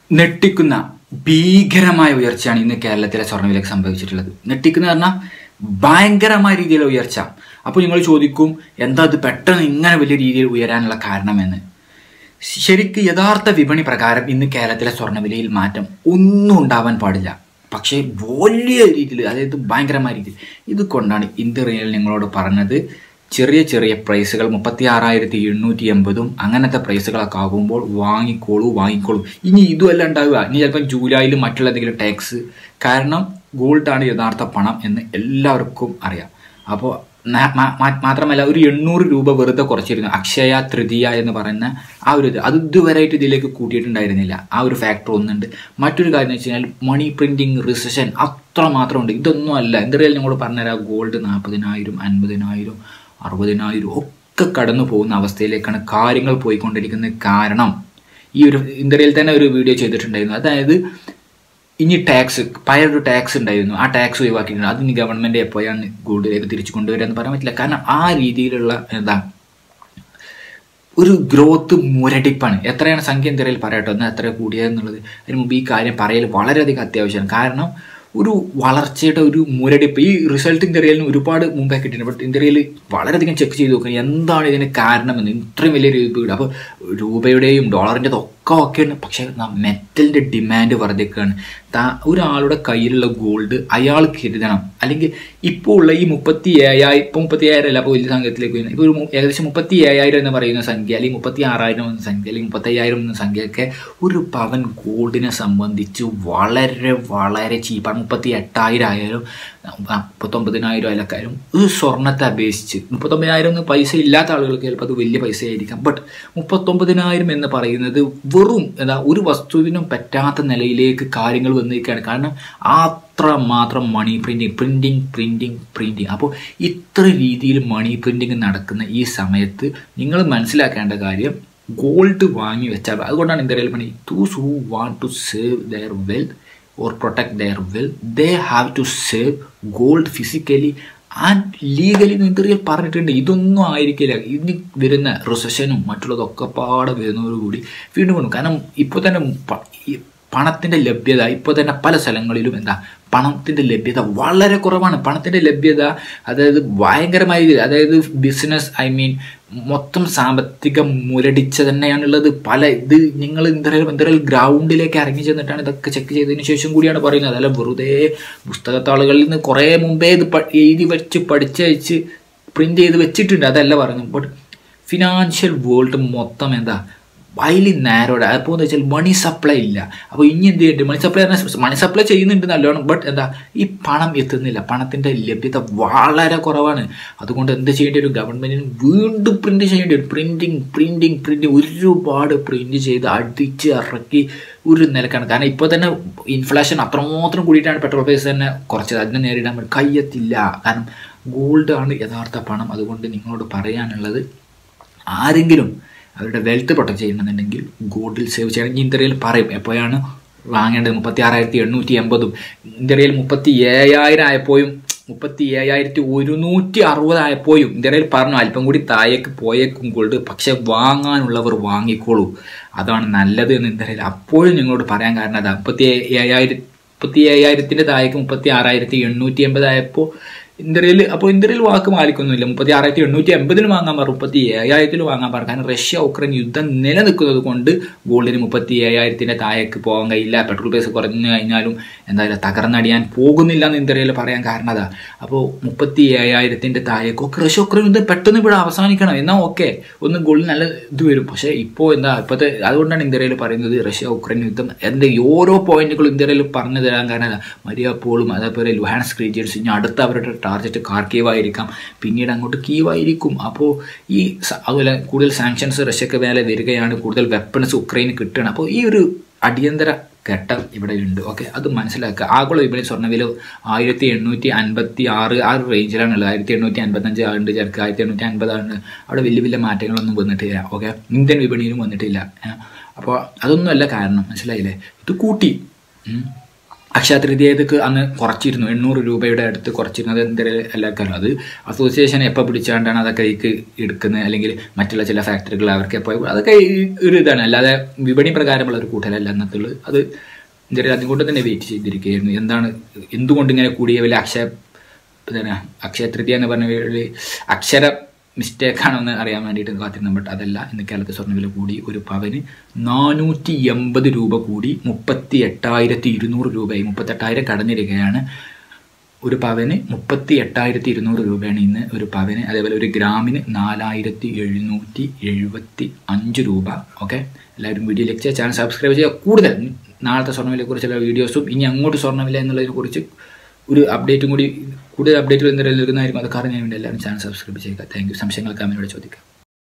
ഞെട്ടിക്കുന്ന ഭീകരമായ ഉയർച്ചയാണ് ഇന്ന് കേരളത്തിലെ സ്വർണ്ണവിലക്ക് സംഭവിച്ചിട്ടുള്ളത് ഞെട്ടിക്കുന്ന പറഞ്ഞാൽ ഭയങ്കരമായ രീതിയിലുള്ള ഉയർച്ച അപ്പോൾ നിങ്ങൾ ചോദിക്കും എന്താ അത് പെട്ടെന്ന് ഇങ്ങനെ വലിയ രീതിയിൽ ഉയരാനുള്ള കാരണമെന്ന് ശരിക്ക് യഥാർത്ഥ വിപണി പ്രകാരം ഇന്ന് കേരളത്തിലെ സ്വർണ്ണവിലയിൽ മാറ്റം ഒന്നും ഉണ്ടാവാൻ പാടില്ല പക്ഷേ വലിയ രീതിയിൽ അതായത് ഭയങ്കരമായ രീതിയിൽ ഇത് കൊണ്ടാണ് ഇന്ത്യ റിയൽ നിങ്ങളോട് പറഞ്ഞത് ചെറിയ ചെറിയ പ്രൈസുകൾ മുപ്പത്തി ആറായിരത്തി എണ്ണൂറ്റി എൺപതും അങ്ങനത്തെ പ്രൈസുകളൊക്കെ ആകുമ്പോൾ വാങ്ങിക്കോളൂ വാങ്ങിക്കോളൂ ഇനി ഇതുമല്ല ഉണ്ടാവുക ഇനി ചിലപ്പോൾ ജൂലൈയിൽ മറ്റുള്ള എന്തെങ്കിലും ടാക്സ് കാരണം ഗോൾഡാണ് യഥാർത്ഥ പണം എന്ന് എല്ലാവർക്കും അറിയാം അപ്പോൾ മാത്രമല്ല ഒരു എണ്ണൂറ് രൂപ വെറുതെ കുറച്ചിരുന്നു അക്ഷയ തൃതീയ എന്ന് പറയുന്ന ആ ഒരു ഇത് അത് ഇതുവരെയായിട്ട് ഇതിലേക്ക് കൂട്ടിയിട്ടുണ്ടായിരുന്നില്ല ആ ഒരു ഫാക്ടർ ഒന്നുണ്ട് മറ്റൊരു കാര്യം എന്ന് വെച്ച് കഴിഞ്ഞാൽ മണി പ്രിന്റിങ് റിസഷൻ അത്ര മാത്രമുണ്ട് ഇതൊന്നും അല്ല എന്തായാലും ഞങ്ങൾ പറഞ്ഞുതരാം ഗോൾഡ് നാൽപ്പതിനായിരം അൻപതിനായിരം അറുപതിനായിരം ഒക്കെ കടന്നു പോകുന്ന അവസ്ഥയിലേക്കാണ് കാര്യങ്ങൾ പോയിക്കൊണ്ടിരിക്കുന്നത് കാരണം ഈ ഒരു ഇന്ത്യയിൽ തന്നെ ഒരു വീഡിയോ ചെയ്തിട്ടുണ്ടായിരുന്നു അതായത് ഇനി ടാക്സ് പഴയ ഒരു ടാക്സ് ഉണ്ടായിരുന്നു ആ ടാക്സ് ഒഴിവാക്കിയിട്ടുണ്ട് അത് ഇനി ഗവൺമെന്റ് എപ്പോഴാണ് ഗോൾഡിലേക്ക് തിരിച്ചു കൊണ്ടുവരിക എന്ന് പറയാൻ പറ്റില്ല കാരണം ആ രീതിയിലുള്ള എന്താ ഒരു ഗ്രോത്ത് മുരടിപ്പാണ് എത്രയാണ് സംഖ്യ എന്തെങ്കിലും പറയട്ടോ എന്നാൽ എത്ര കൂടിയതെന്നുള്ളത് അതിന് മുമ്പ് ഈ കാര്യം പറയൽ വളരെയധികം അത്യാവശ്യമാണ് കാരണം ഒരു വളർച്ചയുടെ ഒരു മുരടിപ്പ് ഈ റിസൾട്ട് ഇന്ത്യയിലിന് ഒരുപാട് മുമ്പേ കിട്ടിയിട്ടുണ്ട് ബട്ട് ഇന്ത്യയിൽ വളരെയധികം ചെക്ക് ചെയ്ത് നോക്കുക എന്താണ് ഇതിന് കാരണമെന്ന് ഇത്രയും വലിയ രൂപ അപ്പോൾ രൂപയുടെയും ഡോളറിൻ്റെതും ഒക്കെ ഓക്കെയാണ് പക്ഷേ മെറ്റലിൻ്റെ ഡിമാൻഡ് വർദ്ധിക്കുകയാണ് താ ഒരാളുടെ കയ്യിലുള്ള ഗോൾഡ് അയാൾ കരുതണം അല്ലെങ്കിൽ ഇപ്പോൾ ഉള്ള ഈ മുപ്പത്തി ഏഴായിരം ഇപ്പോൾ മുപ്പത്തി ഏഴായിരം അല്ല അപ്പോൾ വലിയ സംഖ്യത്തിലേക്ക് വരുന്നത് ഇപ്പോൾ ഒരു ഏകദേശം മുപ്പത്തി ഏഴായിരം എന്ന് പറയുന്ന സംഖ്യ അല്ലെങ്കിൽ മുപ്പത്തി ആറായിരം എന്ന സംഖ്യ അല്ലെങ്കിൽ മുപ്പത്തയ്യായിരം എന്ന സംഖ്യയൊക്കെ ഒരു പവൻ ഗോൾഡിനെ സംബന്ധിച്ച് വളരെ വളരെ ചീപ്പാണ് മുപ്പത്തി എട്ടായിരം ആയാലും മുപ്പത്തൊമ്പതിനായിരം ആയാലും ഒരു സ്വർണത്തെ അപേക്ഷിച്ച് മുപ്പത്തൊമ്പതിനായിരം ഒന്നും പൈസ ഇല്ലാത്ത ആളുകൾക്ക് ചിലപ്പോൾ അത് വലിയ പൈസ ആയിരിക്കാം ബട്ട് മുപ്പത്തൊമ്പതിനായിരം എന്ന് പറയുന്നത് വെറും എന്താ ഒരു വസ്തുവിനും പറ്റാത്ത നിലയിലേക്ക് കാര്യങ്ങൾ വന്നിരിക്കുകയാണ് കാരണം അത്ര മാത്രം money printing printing printing printing അപ്പോൾ ഇത്ര രീതിയിൽ മണി പ്രിൻറ്റിങ് നടക്കുന്ന ഈ സമയത്ത് നിങ്ങൾ മനസ്സിലാക്കേണ്ട കാര്യം ഗോൾഡ് വാങ്ങി വെച്ചാൽ അതുകൊണ്ടാണ് ഇന്ത്യയിൽ പണി those who want to save their wealth or protect their wealth they have to save gold physically and legally ഇന്ത്യയിൽ പറഞ്ഞിട്ടുണ്ട് ഇതൊന്നും ആയിരിക്കില്ല ഇനി വരുന്ന റിസഷനും മറ്റുള്ളതൊക്കെ പാടെ വരുന്നതോടുകൂടി വീണ്ടും വീണ്ടും കാരണം ഇപ്പോൾ തന്നെ പണത്തിൻ്റെ ലഭ്യത ഇപ്പോൾ തന്നെ പല സ്ഥലങ്ങളിലും എന്താ പണത്തിൻ്റെ ലഭ്യത വളരെ കുറവാണ് പണത്തിൻ്റെ ലഭ്യത അതായത് ഭയങ്കരമായ രീതിയിൽ അതായത് ബിസിനസ് ഐ മീൻ മൊത്തം സാമ്പത്തികം മുരടിച്ച തന്നെയാണുള്ളത് പല ഇത് നിങ്ങൾ എന്തായാലും എന്തായാലും ഗ്രൗണ്ടിലേക്ക് ഇറങ്ങി ചെന്നിട്ടാണ് ഇതൊക്കെ ചെക്ക് ചെയ്തതിന് ശേഷം കൂടിയാണ് പറയുന്നത് അതല്ല വെറുതെ പുസ്തകത്താളുകളിൽ നിന്ന് കുറേ മുമ്പേ ഇത് എഴുതി വെച്ച് പഠിച്ചയച്ച് പ്രിന്റ് ചെയ്ത് വെച്ചിട്ടുണ്ട് അതല്ല പറയുന്നത് ബട്ട് ഫിനാൻഷ്യൽ വേൾഡ് മൊത്തം എന്താ വയലി നാരോഡ് അപ്പോൾ എന്താ വെച്ചാൽ മണി സപ്ലൈ ഇല്ല അപ്പോൾ ഇനി എന്ത് ചെയ്തിട്ട് മണി സപ്ലൈ പറഞ്ഞാൽ മണി സപ്ലൈ ചെയ്യുന്നുണ്ട് നല്ലോണം ബട്ട് എന്താ ഈ പണം എത്തുന്നില്ല പണത്തിൻ്റെ ലഭ്യത വളരെ കുറവാണ് അതുകൊണ്ട് എന്ത് ചെയ്യേണ്ടി വരും ഗവൺമെൻറ്റിന് വീണ്ടും പ്രിന്റ് ചെയ്യേണ്ടി വരും പ്രിന്റിങ് പ്രിന്റിങ് പ്രിന്റിങ് ഒരുപാട് പ്രിന്റ് ചെയ്ത് അടിച്ച് ഇറക്കി ഒരു നിലക്കാണ് കാരണം ഇപ്പോൾ തന്നെ ഇൻഫ്ലേഷൻ അത്രമാത്രം കൂടിയിട്ടാണ് പെട്രോൾ പ്രൈസ് തന്നെ കുറച്ചത് അതിനെ നേരിടാൻ വേണ്ടി കയ്യെത്തില്ല കാരണം ഗോൾഡ് ആണ് യഥാർത്ഥ പണം അതുകൊണ്ട് നിങ്ങളോട് പറയാനുള്ളത് ആരെങ്കിലും അവരുടെ വെൽത്ത് പ്രൊട്ടക്ട് ചെയ്യണമെന്നുണ്ടെങ്കിൽ ഗോൾഡിൽ സേവ് ചെയ്യണം ഇനി ഇന്ത്യയിൽ പറയും എപ്പോഴാണ് വാങ്ങേണ്ടത് മുപ്പത്തി ആറായിരത്തി എണ്ണൂറ്റി എൺപതും ഇന്ത്യയിൽ മുപ്പത്തി ഏഴായിരം ആയപ്പോഴും മുപ്പത്തി ഏഴായിരത്തി ഒരുന്നൂറ്റി അറുപതായപ്പോഴും ഇന്ത്യയിൽ പറഞ്ഞു അല്പം കൂടി താഴേക്ക് പോയേക്കും ഗോൾഡ് പക്ഷെ വാങ്ങാനുള്ളവർ വാങ്ങിക്കോളൂ അതാണ് നല്ലത് എന്ന് ഇന്ത്യയിൽ അപ്പോഴും നിങ്ങളോട് പറയാൻ കാരണം അതാ മുപ്പത്തി ഏഴായിരത്തി മുപ്പത്തി ഏഴായിരത്തിൻ്റെ താഴേക്ക് മുപ്പത്തി ആറായിരത്തി എണ്ണൂറ്റി എൺപതായപ്പോൾ ഇന്ത്യയിൽ അപ്പോൾ ഇന്ത്യയിൽ വാക്ക് മാലിക്കൊന്നുമില്ല മുപ്പത്തി ആറായിരത്തി എണ്ണൂറ്റി എൺപതിന് വാങ്ങാൻ പറഞ്ഞു മുപ്പത്തി ഏഴായിരത്തിൽ വാങ്ങാൻ പറഞ്ഞു കാരണം റഷ്യ ഉക്രൈൻ യുദ്ധം നിലനിൽക്കുന്നത് കൊണ്ട് ഗോൾഡിന് മുപ്പത്തി ഏഴായിരത്തിൻ്റെ താഴേക്ക് പോകാൻ കഴിയില്ല പെട്രോൾ പ്രൈസ് കുറഞ്ഞു കഴിഞ്ഞാലും എന്തായാലും തകർന്നടിയാൻ പോകുന്നില്ല എന്ന് ഇന്ത്യയിൽ പറയാൻ കാരണം അതാ അപ്പോൾ മുപ്പത്തി ഏഴായിരത്തിൻ്റെ താഴേക്ക് ഒക്കെ റഷ്യ ഉക്രൈൻ യുദ്ധം പെട്ടെന്ന് ഇവിടെ അവസാനിക്കണം എന്നാൽ ഓക്കെ ഒന്ന് ഗോൾഡ് നല്ല ഇത് വരും പക്ഷേ ഇപ്പോൾ എന്താ ഇപ്പോഴത്തെ അതുകൊണ്ടാണ് ഇന്ത്യയിൽ പറയുന്നത് റഷ്യ ഉക്രൈൻ യുദ്ധം എൻ്റെ ഓരോ പോയിന്റുകളും ഇന്ത്യയിൽ പറഞ്ഞു തരാൻ കാരണം മരിയാപ്പോളും അതേപോലെ ലുഹാൻസ് റീജിയൻസ് ഇനി അടുത്ത അവരുടെ ടാർഗറ്റ് കാർക്കീവ് ആയിരിക്കാം പിന്നീട് അങ്ങോട്ട് കീവ് ആയിരിക്കും അപ്പോൾ ഈ അതുപോലെ കൂടുതൽ സാങ്ഷൻസ് റഷ്യക്ക് മേലെ വരികയാണ് കൂടുതൽ വെപ്പൺസ് ഉക്രൈന് കിട്ടുകയാണ് അപ്പോൾ ഈ ഒരു അടിയന്തര ഘട്ടം ഇവിടെ ഉണ്ട് ഓക്കെ അത് മനസ്സിലാക്കുക ആഗോള വിപണി സ്വർണ്ണവില ആയിരത്തി എണ്ണൂറ്റി അൻപത്തി ആറ് ആ റേഞ്ചിലാണുള്ളത് ആയിരത്തി എണ്ണൂറ്റി അൻപത്തഞ്ച് ആണ്ട് ചേർക്ക് ആയിരത്തി എണ്ണൂറ്റി അൻപതാണ് അവിടെ വലിയ വലിയ മാറ്റങ്ങളൊന്നും വന്നിട്ടില്ല ഓക്കെ ഇന്ത്യൻ വിപണിയിലും വന്നിട്ടില്ല അപ്പോൾ അതൊന്നുമല്ല കാരണം മനസ്സിലായില്ലേ ഇത് കൂട്ടി അക്ഷയ തൃതീയതക്ക് അന്ന് കുറച്ചിരുന്നു എണ്ണൂറ് രൂപയുടെ അടുത്ത് കുറച്ചിരുന്നത് എന്തായാലും എല്ലാവർക്കും അറിയാം അത് അസോസിയേഷൻ എപ്പോൾ പിടിച്ചാണ്ടാണ് അതൊക്കെ കൈക്ക് എടുക്കുന്നത് അല്ലെങ്കിൽ മറ്റുള്ള ചില ഫാക്ടറികൾ അവർക്ക് എപ്പോൾ അതൊക്കെ ഈ ഒരു ഇതാണ് അല്ലാതെ വിപണി പ്രകാരമുള്ള ഒരു കൂട്ടലല്ല അന്നത്തുള്ളത് അത് എന്തായാലും അതുകൊണ്ട് തന്നെ വെയിറ്റ് ചെയ്തിരിക്കുകയായിരുന്നു എന്താണ് എന്തുകൊണ്ട് ഇങ്ങനെ കൂടിയ വില അക്ഷയ പിന്നെ അക്ഷയ തൃതീയ എന്ന് പറഞ്ഞ വലിയ അക്ഷര മിസ്റ്റേക്ക് ആണെന്ന് അറിയാൻ വേണ്ടിയിട്ട് കാത്തിരുന്നു ബട്ട് അതല്ല ഇന്ന് കേരളത്തിൽ സ്വർണ്ണവില കൂടി ഒരു പവന് നാനൂറ്റി എൺപത് രൂപ കൂടി മുപ്പത്തി എട്ടായിരത്തി ഇരുന്നൂറ് രൂപയായി മുപ്പത്തെട്ടായിരം കടന്നിരിക്കുകയാണ് ഒരു പവന് മുപ്പത്തി എട്ടായിരത്തി ഇരുന്നൂറ് രൂപയാണ് ഇന്ന് ഒരു പവന് അതേപോലെ ഒരു ഗ്രാമിന് നാലായിരത്തി എഴുന്നൂറ്റി എഴുപത്തി അഞ്ച് രൂപ ഓക്കെ എല്ലാവരും വീഡിയോയിലേക്ക് ചെയ്യുക ചാനൽ സബ്സ്ക്രൈബ് ചെയ്യുക കൂടുതൽ നാളത്തെ സ്വർണ്ണവിലയെക്കുറിച്ചുള്ള വീഡിയോസും ഇനി അങ്ങോട്ട് സ്വർണ്ണവില എന്നുള്ളതിനെ കുറിച്ച് ഒരു അപ്ഡേറ്റും കൂടി കൂടുതൽ അപ്ഡേറ്റുകൾ എന്തെങ്കിലും നൽകുന്നതായിരിക്കും അത് അറിയാൻ വേണ്ടി എല്ലാവരും ചാനൽ സബ്സ്ക്രൈബ് ചെയ്യുക താങ്ക് യു സംശയങ്ങൾ കമ്മിനോട് ചോദിക്കാം